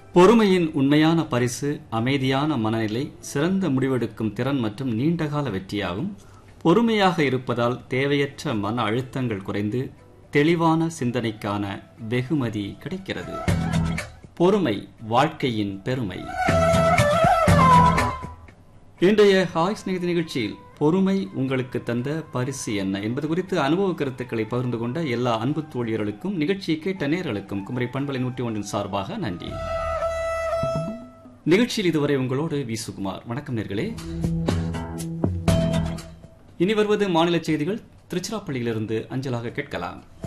பொறுமையின் உண்மையான பரிசு அமைதியான மனநிலை சிறந்த முடிவெடுக்கும் திறன் மற்றும் நீண்டகால வெற்றியாகும் பொறுமையாக இருப்பதால் தேவையற்ற மன அழுத்தங்கள் குறைந்து தெளிவான சிந்தனைக்கான வெகுமதி கிடைக்கிறது பொறுமை வாழ்க்கையின் பெருமை இன்றைய ஹாய் ஸ்நேகித நிகழ்ச்சியில் பொறுமை உங்களுக்கு தந்த பரிசு என்ன என்பது குறித்து அனுபவ கருத்துக்களை பகிர்ந்து கொண்ட எல்லா அன்பு தோழியர்களுக்கும் நிகழ்ச்சியை கேட்ட நேர்களுக்கும் குமரி பண்பலை நூற்றி ஒன்றின் சார்பாக நன்றி நிகழ்ச்சியில் இதுவரை உங்களோடு வி சுகுமார் வணக்கம் நேர்களே இனி வருவது மாநில செய்திகள் திருச்சிராப்பள்ளியிலிருந்து அஞ்சலாக கேட்கலாம்